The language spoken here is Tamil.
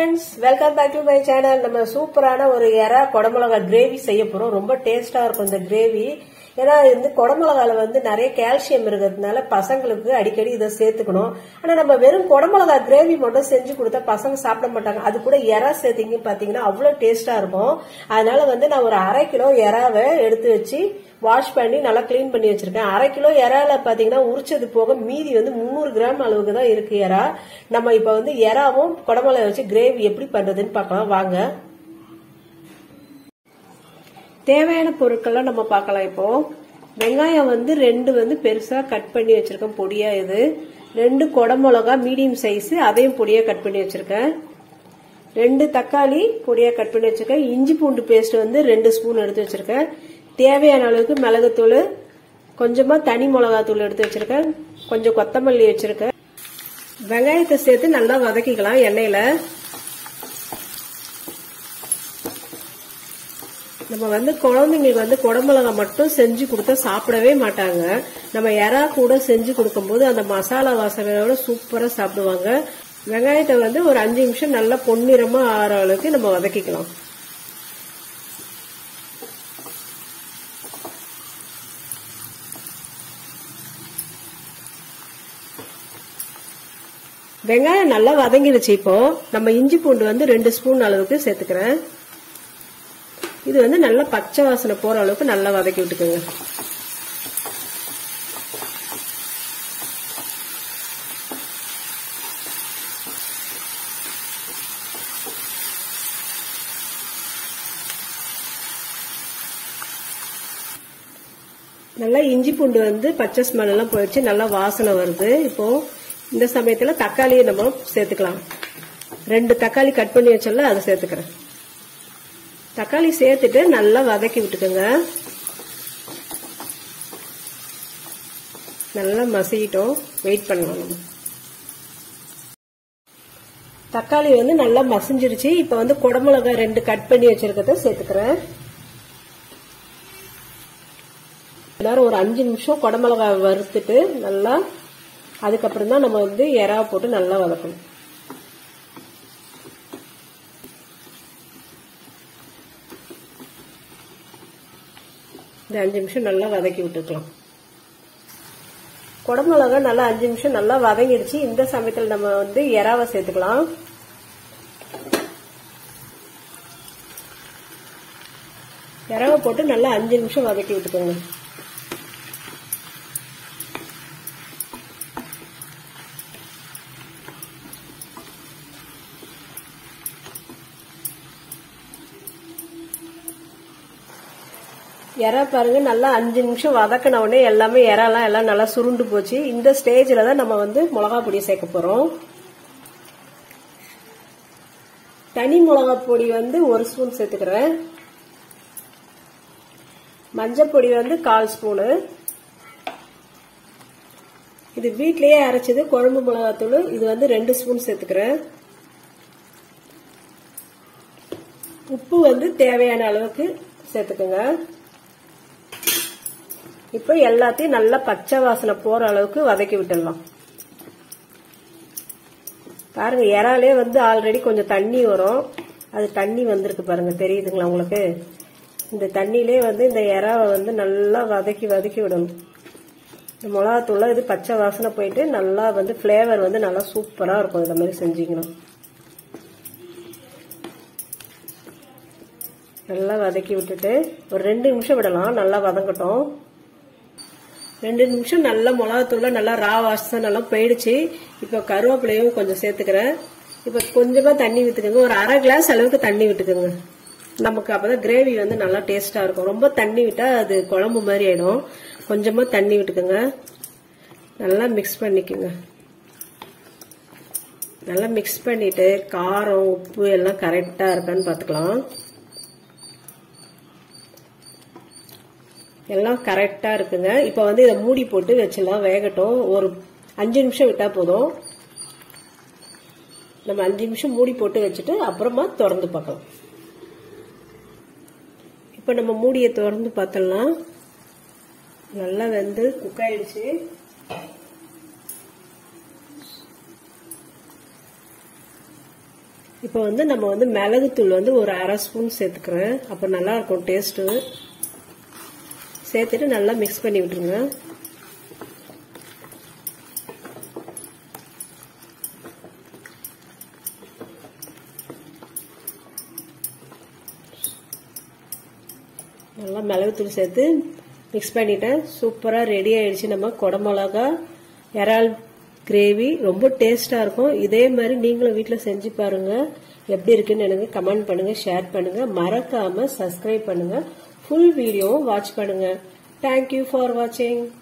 friends welcome back to my channel நம்ம சூப்பரான ஒரு எறா குடமிளகா கிரேவி செய்ய போறோம் ரொம்ப டேஸ்டா இருக்கும் இந்த கிரேவி ஏன்னா இந்த குடமிளகால வந்து நிறைய கால்சியம் இருக்கிறதுனால பசங்களுக்கு அடிக்கடி இதை சேர்த்துக்கணும் ஆனா நம்ம வெறும் குடமிளகா கிரேவி மட்டும் செஞ்சு கொடுத்தா பசங்க சாப்பிட மாட்டாங்க அது கூட எறா சேர்த்தீங்க பாத்தீங்கன்னா அவ்வளவு டேஸ்டா இருக்கும் அதனால வந்து நான் ஒரு அரை கிலோ எறாவை எடுத்து வச்சு வாஷ் பண்ணி நல்லா க்ளீன் பண்ணி வச்சிருக்கேன் அரை கிலோ எறால பாத்தீங்கன்னா உரிச்சது போக மீதி வந்து முந்நூறு கிராம் அளவுக்கு தான் இருக்கு எறா நம்ம இப்ப வந்து எறாவும் குடமிளகா வச்சு கிரேவி எப்படி பண்றதுன்னு பார்க்கலாம் வாங்க தேவையான பொருட்கள்லாம் நம்ம பார்க்கலாம் இப்போ வெங்காயம் வந்து ரெண்டு வந்து பெருசா கட் பண்ணி வச்சிருக்கேன் பொடியா இது ரெண்டு குடமிளகா மீடியம் சைஸ் அதையும் பொடியா கட் பண்ணி வச்சிருக்கேன் ரெண்டு தக்காளி பொடியா கட் பண்ணி வச்சிருக்கேன் இஞ்சி பூண்டு பேஸ்ட் வந்து ரெண்டு ஸ்பூன் எடுத்து வச்சிருக்கேன் தேவையான அளவுக்கு மிளகுத்தூள் கொஞ்சமா தனி மிளகாத்தூள் எடுத்து வச்சிருக்கேன் கொஞ்சம் கொத்தமல்லி வச்சிருக்கேன் வெங்காயத்தை சேர்த்து நல்லா வதக்கிக்கலாம் எண்ணெயில நம்ம வந்து குழந்தைங்களுக்கு வந்து குடமிளகா மட்டும் செஞ்சு கொடுத்தா சாப்பிடவே மாட்டாங்க நம்ம எறா கூட செஞ்சு கொடுக்கும்போது அந்த மசாலா வாசனையோட சூப்பரா சாப்பிடுவாங்க வெங்காயத்தை வந்து ஒரு அஞ்சு நிமிஷம் நல்லா பொன்னிறமா ஆற அளவுக்கு நம்ம வதக்கிக்கலாம் வெங்காயம் நல்லா வதங்கிடுச்சு இப்போ நம்ம இஞ்சி பூண்டு வந்து ரெண்டு ஸ்பூன் அளவுக்கு சேர்த்துக்கிறேன் இது வந்து நல்லா பச்சை வாசனை போற அளவுக்கு நல்லா வதக்கி விட்டுக்கோங்க நல்லா இஞ்சி பூண்டு வந்து பச்சை ஸ்மெல் எல்லாம் போயிடுச்சு நல்லா வாசனை வருது இப்போ இந்த சமயத்துல தக்காளியை நம்ம சேர்த்துக்கலாம் ரெண்டு தக்காளி கட் பண்ணி வச்சோம்ல அதை சேர்த்துக்கிறேன் தக்காளி சேர்த்துட்டு நல்லா வதக்கி விட்டுக்கோங்க நல்லா மசிக்கிட்டோம் வெயிட் பண்ணலாம் நம்ம தக்காளி வந்து நல்லா மசிஞ்சிருச்சு இப்ப வந்து குடமிளகாய் ரெண்டு கட் பண்ணி வச்சிருக்கிறத சேர்த்துக்கிறேன் நேரம் ஒரு அஞ்சு நிமிஷம் குடமிளகாய் வறுத்துட்டு நல்லா அதுக்கப்புறம் தான் நம்ம வந்து எறா போட்டு நல்லா வதக்கணும் இந்த அஞ்சு நிமிஷம் நல்லா வதக்கி விட்டுக்கலாம் குடமிளகா நல்லா அஞ்சு நிமிஷம் நல்லா வதங்கிடுச்சு இந்த சமயத்தில் நம்ம வந்து எறாவை சேர்த்துக்கலாம் எறாவை போட்டு நல்லா அஞ்சு நிமிஷம் வதக்கி விட்டுக்கோங்க இறா பாருங்க நல்லா அஞ்சு நிமிஷம் வதக்கின உடனே எல்லாமே இறாலாம் எல்லாம் நல்லா சுருண்டு போச்சு இந்த ஸ்டேஜில் தான் நம்ம வந்து மிளகா பொடி சேர்க்க போறோம் தனி மிளகா பொடி வந்து ஒரு ஸ்பூன் சேர்த்துக்கிறேன் மஞ்சள் பொடி வந்து கால் ஸ்பூனு இது வீட்லயே அரைச்சது குழம்பு மிளகாத்தூள் இது வந்து ரெண்டு ஸ்பூன் சேர்த்துக்கிறேன் உப்பு வந்து தேவையான அளவுக்கு சேர்த்துக்கோங்க இப்போ எல்லாத்தையும் நல்லா பச்சை வாசனை போற அளவுக்கு வதக்கி விட்டுடலாம் பாருங்க இறாலே வந்து ஆல்ரெடி கொஞ்சம் தண்ணி வரும் அது தண்ணி வந்திருக்கு பாருங்க தெரியுதுங்களா உங்களுக்கு இந்த தண்ணியிலே வந்து இந்த இறாவை வந்து நல்லா வதக்கி வதக்கி விடணும் இந்த மிளகாத்தூள்ல இது பச்சை வாசனை போயிட்டு நல்லா வந்து ஃப்ளேவர் வந்து நல்லா சூப்பரா இருக்கும் இந்த மாதிரி செஞ்சீங்கன்னா நல்லா வதக்கி விட்டுட்டு ஒரு ரெண்டு நிமிஷம் விடலாம் நல்லா வதங்கட்டும் ரெண்டு நிமிஷம் நல்லா மிளகாத்தூள்ல நல்லா ரா வாசம் நல்லா போயிடுச்சு இப்போ கருவேப்பிலையும் கொஞ்சம் சேர்த்துக்கிறேன் இப்போ கொஞ்சமா தண்ணி விட்டுக்கோங்க ஒரு அரை கிளாஸ் அளவுக்கு தண்ணி விட்டுக்கோங்க நமக்கு அப்பதான் கிரேவி வந்து நல்லா டேஸ்டா இருக்கும் ரொம்ப தண்ணி விட்டா அது குழம்பு மாதிரி ஆயிடும் கொஞ்சமா தண்ணி விட்டுக்கோங்க நல்லா மிக்ஸ் பண்ணிக்கோங்க நல்லா மிக்ஸ் பண்ணிட்டு காரம் உப்பு எல்லாம் கரெக்டா இருக்கான்னு பாத்துக்கலாம் எல்லாம் கரெக்டா இருக்குங்க இப்ப வந்து இதை மூடி போட்டு வச்சிடலாம் வேகட்டும் ஒரு அஞ்சு நிமிஷம் விட்டா போதும் நம்ம அஞ்சு நிமிஷம் மூடி போட்டு வச்சுட்டு அப்புறமா திறந்து பார்க்கலாம் இப்ப நம்ம மூடியை திறந்து பார்த்தலாம் நல்லா வெந்து குக் ஆயிடுச்சு இப்போ வந்து நம்ம வந்து மிளகுத்தூள் வந்து ஒரு அரை ஸ்பூன் சேர்த்துக்கிறேன் அப்போ நல்லா இருக்கும் டேஸ்ட்டு சேர்த்துட்டு நல்லா மிக்ஸ் பண்ணி விட்டுருங்க நல்லா மிளகுத்தூள் சேர்த்து மிக்ஸ் பண்ணிட்டேன் சூப்பராக ரெடி ஆயிடுச்சு நம்ம குடமிளகா இறால் கிரேவி ரொம்ப டேஸ்டாக இருக்கும் இதே மாதிரி நீங்களும் வீட்டில் செஞ்சு பாருங்க எப்படி இருக்குன்னு எனக்கு கமெண்ட் பண்ணுங்க ஷேர் பண்ணுங்க மறக்காம சப்ஸ்கிரைப் பண்ணுங்க ஃபுல் வீடியோவும் வாட்ச் பண்ணுங்க தேங்க்யூ ஃபார் வாட்சிங்